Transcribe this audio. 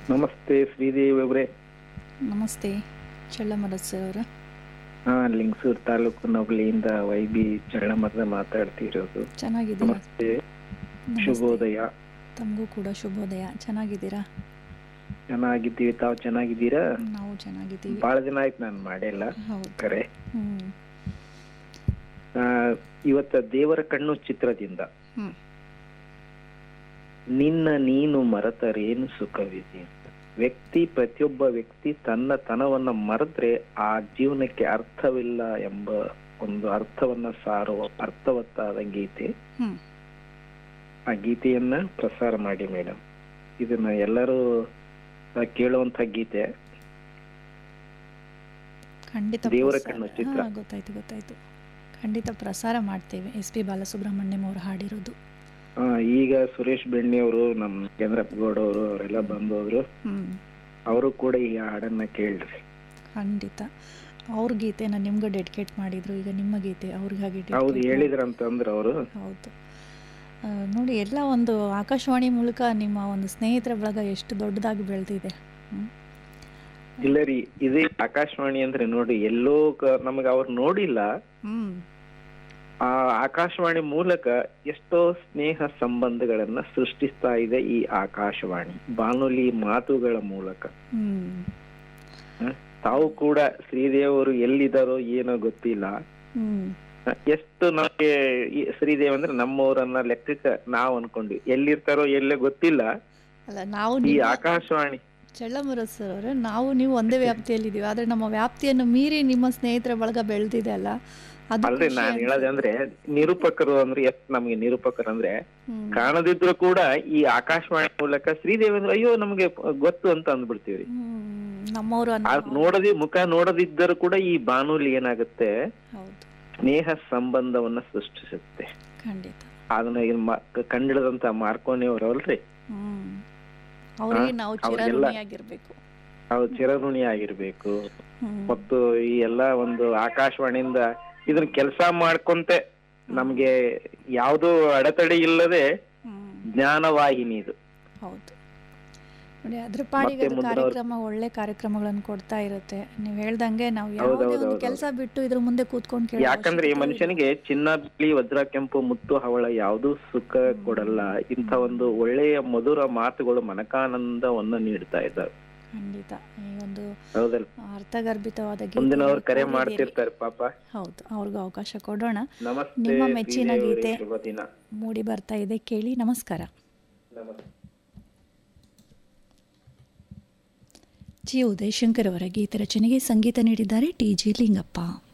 ನಮಸ್ತೆ ಶ್ರೀದೇವಿ ಅವರೇ ನಮಸ್ತೆ ಚಳ್ಳಮರದ ಸರ್ ಅವರ ಹಾ ಲಿಂಗಸೂರ್ ತಾಲೂಕು ನವಲಿಯಿಂದ ವೈ ಬಿ ಚಳ್ಳಮರದ ಮಾತಾಡ್ತಿರೋದು ಚೆನ್ನಾಗಿದ್ದೀರಾ ನಮಸ್ತೆ ನಮಸ್ತೆ. ಶುಭೋದಯ ತಮಗೂ ಕೂಡ ಶುಭೋದಯ ಚೆನ್ನಾಗಿದ್ದೀರಾ ಚೆನ್ನಾಗಿದ್ದೀವಿ ತಾವು ಚೆನ್ನಾಗಿದ್ದೀರಾ ನಾವು ಚೆನ್ನಾಗಿದ್ದೀವಿ ಬಹಳ ದಿನ ಆಯ್ತು ನಾನು ಮಾಡಿಲ್ಲ ಹೌದು ಕರೆ ಹ್ಮ್ ಆ, ಇವತ್ತ ದೇವರ ಕಣ್ಣು ಚಿತ್ರದಿಂದ ಹ್ಮ್ ನಿನ್ನ ನೀನು ಮರೆತರೇನು ಸುಖವಿದೆ ಅಂತ ವ್ಯಕ್ತಿ ಪ್ರತಿಯೊಬ್ಬ ವ್ಯಕ್ತಿ ತನ್ನ ತನವನ್ನ ಮರೆತ್ರೆ ಆ ಜೀವನಕ್ಕೆ ಅರ್ಥವಿಲ್ಲ ಎಂಬ ಒಂದು ಅರ್ಥವನ್ನ ಸಾರುವ ಅರ್ಥವತ್ತಾದ ಗೀತೆ ಹ್ಮ್ ಆ ಗೀತೆಯನ್ನ ಪ್ರಸಾರ ಮಾಡಿ ಮೇಡಮ್ ಇದನ್ನ ಎಲ್ಲರೂ ಆ, ಕೇಳುವಂತ ಗೀತೆ ಖಂಡಿತ ದೇವರ ಪ್ರಸಾರ- ಕಣ್ಣು ಚಿತ್ರ. ಹಾ, ಗೊತ್ತಾಯ್ತು ಗೊತ್ತಾಯ್ತು ಖಂಡಿತ ಪ್ರಸಾರ ಮಾಡ್ತೇವೆ ಎಸ್ ಪಿ ಬಾಲಸುಬ್ರಹ್ಮಣ್ಯಂ ಅವರು ಹಾಡಿರೋದು ಆ, ಈಗ ಸುರೇಶ್ ಬೆಣ್ಣಿ ಅವರು ನಮ್ಮ ಚಂದ್ರಪ್ಪ ಗೌಡ ಅವರು ಅವರೆಲ್ಲ ಬಂದೋದ್ರು ಹ್ಮ್ ಅವರು ಕೂಡ ಈ ಹಾಡನ್ನ ಕೇಳ್ರಿ ಖಂಡಿತ ಅವ್ರ ಗೀತೆನ ನಿಮ್ಗೆ ಡೆಡಿಕೇಟ್ ಮಾಡಿದ್ರು ಈಗ ನಿಮ್ಮ ಗೀತೆ ಅವ್ರಿಗಾಗಿ ಹೌದು dedicate ಹೇಳಿದ್ರಂತಂದ್ರ ಅವರು ಹೌದು ಆ, ನೋಡಿ ಎಲ್ಲ ಒಂದು ಆಕಾಶವಾಣಿ ಮೂಲಕ ನಿಮ್ಮ ಒಂದು ಸ್ನೇಹಿತರ ಬಳಗ ಎಷ್ಟು ದೊಡ್ಡದಾಗಿ ಬೆಳೆದಿದೆ ಹ್ಮ್. ಇಲ್ಲ ರೀ ಇದೇ ಆಕಾಶವಾಣಿ ಅಂದ್ರೆ ನೋಡಿ ಎಲ್ಲೋ ಕ- ನಮಗ ಅವ್ರು ನೋಡಿಲ್ಲ ಹ್ಮ್ ಆ ಆಕಾಶವಾಣಿ ಮೂಲಕ ಎಷ್ಟೋ ಸ್ನೇಹ ಸಂಬಂಧಗಳನ್ನ ಸೃಷ್ಟಿಸ್ತಾ ಇದೆ ಈ ಆಕಾಶವಾಣಿ ಬಾನುಲಿ ಮಾತುಗಳ ಮೂಲಕ ಹ್ಮ್ ಹ? ತಾವು ಕೂಡ ಶ್ರೀದೇವರು ಎಲ್ಲಿದ್ದಾರೋ ಏನೋ ಗೊತ್ತಿಲ್ಲ ಹ್ಮ್ ಹ? ಎಷ್ಟು ನಮಗೆ ಈ ಶ್ರೀದೇವ್ ಅಂದ್ರೆ ನಮ್ಮವರನ್ನ ಲೆಕ್ಕಕ್ಕೆ ನಾವು ಅನ್ಕೊಂಡ್ವಿ ಎಲ್ಲಿರ್ತಾರೋ ಎಲ್ಲೇ ಗೊತ್ತಿಲ್ಲ ಅಲ್ಲ ನಾವು ಈ ನಿಮ್ಮ- ಆಕಾಶವಾಣಿ ಚಳ್ಳಮರದ ಸರ್ ಅವರೇ ನಾವು ನೀವು ಒಂದೇ ವ್ಯಾಪ್ತಿಯಲ್ಲಿದ್ದೀವಿ ಆದರೆ ನಮ್ಮ ವ್ಯಾಪ್ತಿಯನ್ನು ಮೀರಿ ನಿಮ್ಮ ಸ್ನೇಹಿತರ ಬಳಗ ಬೆಳೆದಿದೆ ಅಲ್ಲ ಅದು ಅಲ್ರಿ ಖುಷಿ ನಾನ್ ಅನ್ಸುತ್ತೆ. ಹೇಳೋದಂದ್ರೆ ಅಂದ್ರೆ ನಿರೂಪಕರು ಅಂದ್ರೆ ಎಷ್ಟ್ ನಮ್ಗೆ ನಿರೂಪಕರು ಅಂದ್ರೆ ಹ್ಮ್. ಕಾಣದಿದ್ರು ಕೂಡ ಈ ಆಕಾಶವಾಣಿ ಮೂಲಕ ಶ್ರೀದೇವಿ ಅಂದ್ರೆ ಅಯ್ಯೋ ನಮ್ಗೆ ಗೊತ್ತು ಅಂತ ಅಂದ್ಬಿಡ್ತೀವ್ರಿ ಹ್ಮ್. ನಮ್ಮವರು ಆ ಅನ್ನೋ ನೋಡದಿ ಮುಖ ನೋಡದಿದ್ದರೂ ಕೂಡ ಈ ಬಾನುಲಿ ಏನಾಗುತ್ತೆ ಹೌದು ಸ್ನೇಹ ಸಂಬಂಧವನ್ನ ಸೃಷ್ಟಿಸುತ್ತೆ ಖಂಡಿತ ಅದನ್ನ ಇದ್ ಮ- ಕಂಡಿಡಿದಂತ ಮಾರ್ಕೋನಿ ಅವರಲ್ರಿ ಹ್ಮ್ ಅವರಿಗೆ ನಾವು ಅವ್ರಿಗೆಲ್ಲ- ಚಿರಋಣಿಯಾಗಿರ್ಬೇಕು ಅವ್ರು ಚಿರಋಣಿ ಆಗಿರ್ಬೇಕು ಹ್ಮ್ ಮತ್ತು ಈ ಎಲ್ಲಾ ಒಂದು ಆಕಾಶವಾಣಿಯಿಂದ ಇದನ್ನ ಕೆಲಸ ಮಾಡ್ಕೊಂತೆ ನಮ್ಗೆ ಯಾವ್ದು ಅಡೆತಡೆ ಇಲ್ಲದೆ ಹ್ಮ್ ಜ್ಞಾನವಾಹಿನಿ ಇದು ಹೌದು ನೋಡಿ ಅದ್ರ ಪಾಡಿಗೆ ಮತ್ತೆ ಅದು ಮುಂದಿನವ್ರು- ಕಾರ್ಯಕ್ರಮ ಒಳ್ಳೆ ಕಾರ್ಯಕ್ರಮಗಳನ್ನು ಕೊಡ್ತಾ ಇರುತ್ತೆ ನೀವು ಹೇಳ್ದಂಗೆ ನಾವು ಹೌದು, ಯಾವುದೇ ಹೌದು, ಒಂದು ಹೌದು. ಕೆಲಸ ಬಿಟ್ಟು ಇದ್ರ ಮುಂದೆ ಕೂತ್ಕೊಂಡು ಕೇಳೋ ಯಾಕಂದ್ರೆ ಈ ಅವಶ್ಯಕತೆ ಇಲ್ಲ. ಮನುಷ್ಯನಿಗೆ ಚಿನ್ನ ಬಿಳಿ ವಜ್ರ ಕೆಂಪು ಮುತ್ತು ಹವಳ ಯಾವ್ದು ಸುಖ ಕೊಡಲ್ಲ ಇಂಥ ಒಂದು ಒಳ್ಳೆಯ ಮಧುರ ಮಾತುಗಳು ಮನಕಾನಂದವನ್ನ ನೀಡ್ತಾ ಇದ್ದಾವೆ ಖಂಡಿತ ಈ ಒಂದು ಹೌದಲ್ಲ ಅರ್ಥಗರ್ಭಿತವಾದ ಗೀತೆ ಮುಂದಿನವ್ರು ಕರೆ ಕೋರಿದ್ದೀರಿ. ಮಾಡ್ತಿರ್ತಾರೆ ಪಾಪ ಹೌದು ಅವ್ರಿಗೂ ಅವಕಾಶ ಕೊಡೋಣ ನಮಸ್ತೆ ನಿಮ್ಮ ಮೆಚ್ಚಿನ ಶ್ರೀದೇವಿ ಗೀತೆ ಶುಭ ದಿನ ಮೂಡಿ ಬರ್ತಾ ಇದೆ ಕೇಳಿ ನಮಸ್ಕಾರ ನಮಸ್ತೆ ಜಿ ಉದಯಶಂಕರ್ ಅವರ ಗೀತೆ ರಚನೆಗೆ ಸಂಗೀತ ನೀಡಿದ್ದಾರೆ ಟಿ ಜಿ ಲಿಂಗಪ್ಪ